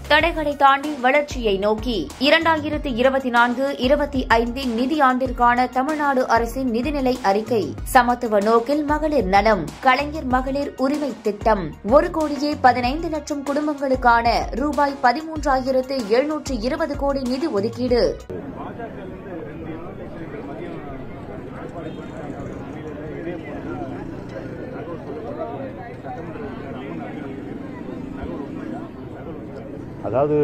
தடைகளை தாண்டி வளர்ச்சியை நோக்கி இரண்டாயிரத்து இருபத்தி நான்கு இருபத்தி ஐந்தின் நிதியாண்டிற்கான தமிழ்நாடு அரசின் நிதிநிலை அறிக்கை சமத்துவ நோக்கில் மகளிர் நலம் கலைஞர் மகளிர் உரிமை திட்டம் ஒரு கோடியே பதினைந்து லட்சம் குடும்பங்களுக்கான ரூபாய் பதிமூன்றாயிரத்து எழுநூற்று இருபது கோடி நிதி ஒதுக்கீடு அதாவது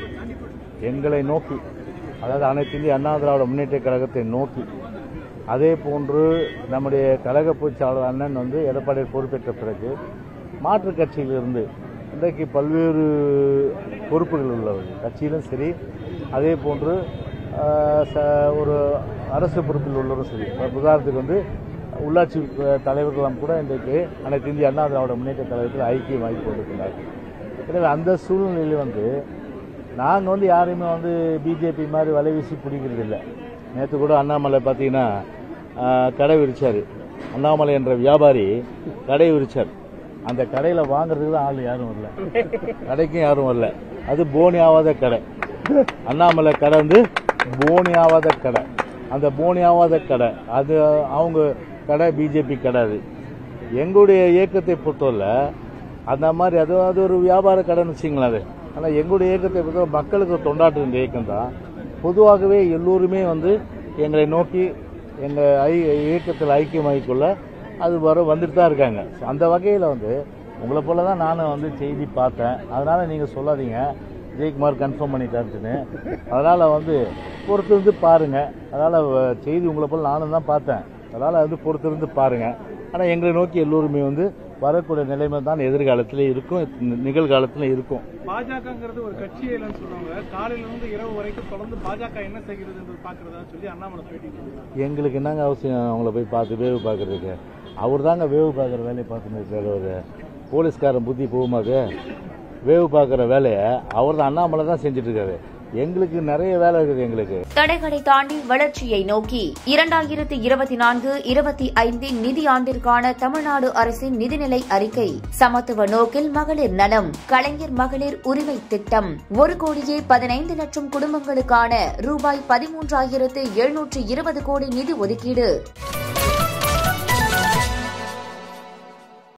எங்களை நோக்கி அதாவது அனைத்து இந்திய அண்ணா திராவிட முன்னேற்ற கழகத்தை நோக்கி அதே போன்று நம்முடைய கழக பொதுச்சாளர் அண்ணன் வந்து எடப்பாடி பொறுப்பேற்ற பிறகு மாற்றுக் கட்சியிலிருந்து இன்றைக்கு பல்வேறு பொறுப்புகள் உள்ளவர்கள் கட்சியிலும் சரி அதே போன்று ஆஹ், ச- ஒரு அரசு பொறுப்பில் உள்ளவரும் சரி இப்ப உதாரணத்துக்கு வந்து உள்ளாட்சி அஹ், தலைவர்களெல்லாம் கூட இன்றைக்கு அனைத்து இந்திய அண்ணா திராவிட முன்னேற்ற கழகத்தில் ஐக்கியமாகி கொண்டிருக்கிறார்கள் எனவே அந்த சூழ்நிலையில் வந்து நாங்கள் வந்து யாரையுமே வந்து பிஜேபி மாதிரி வலை வீசி பிடிக்கிறது இல்லை நேற்று கூட அண்ணாமலை பார்த்தீங்கன்னா ஆஹ், கடை விரிச்சார் அண்ணாமலை என்ற வியாபாரி கடை விரிச்சார் அந்த கடையில் வாங்குறதுக்கு தான் ஆள் யாரும் வரல கடைக்கும் யாரும் வரல அது போனி ஆகாத கடை அண்ணாமலை கடை வந்து போனி ஆகாத கடை அந்த போனி ஆகாத கடை அது அவங்க கடை பிஜேபி கடை அது எங்களுடைய இயக்கத்தை பொறுத்தவரை அந்த மாதிரி அது அது ஒரு வியாபார கடைன்னு வச்சுங்களேன் அது ஆனால் எங்களுடைய இயக்கத்தை பொறுத்தவரை மக்களுக்கு தொண்டாற்றுகின்ற இயக்கம் தான் பொதுவாகவே எல்லோருமே வந்து எங்களை நோக்கி எங்கள் ஐ இயக்கத்தில் ஐக்கியமாகிக்கொள்ள அது வர வந்துட்டு தான் இருக்காங்க So, அந்த வகையில் வந்து உங்களை போல தான் நானும் வந்து செய்தி பார்த்தேன் அதனால் நீங்கள் சொல்லாதீங்க ஜெயக்குமார் கன்ஃபார்ம் பண்ணிட்டாருன்னு அதனால் வந்து பொறுத்திருந்து பாருங்கள் அதனால் செய்தி உங்களை போல நானும் தான் பார்த்தேன் அதனால் வந்து பொறுத்திருந்து பாருங்கள் ஆனால் எங்களை நோக்கி எல்லோருமே வந்து வரக்கூடிய நிலைமை தான் எதிர்காலத்தில் இருக்கும் நி- நிகழ்காலத்தில் இருக்கும் பாஜகங்கிறது ஒரு கட்சி இல்லைன்னு சொல்றாங்க காலையில இருந்து இரவு வரைக்கும் தொடர்ந்து பாஜக என்ன செய்கிறது பாக்குறதா சொல்லி அண்ணாமலை பேட்டி கொடுத்தாரு. எங்களுக்கு என்னங்க அவசியம் அவங்கள போய் பார்த்து வேவு பார்க்கறதுக்கு அவர் தாங்க வேவு பார்க்குற வேலையை பார்த்துன்னு இருக்காரு அவர் போலீஸ்காரன் புத்தி போகுமாக்கு வேவு பார்க்குற வேலையை அவர் தான் அண்ணாமலை தான் செஞ்சுட்டு இருக்காரு எங்களுக்கு நிறைய வேலை இருக்குது எங்களுக்கு தடைகளை தாண்டி வளர்ச்சியை நோக்கி இரண்டாயிரத்து இருபத்தி நான்கு இருபத்தி ஐந்தின் நிதியாண்டிற்கான தமிழ்நாடு அரசின் நிதிநிலை அறிக்கை சமத்துவ நோக்கில் மகளிர் நலம் கலைஞர் மகளிர் உரிமை திட்டம் ஒரு கோடியே பதினைந்து லட்சம் குடும்பங்களுக்கான ரூபாய் பதிமூன்றாயிரத்து எழுநூற்று இருபது கோடி நிதி ஒதுக்கீடு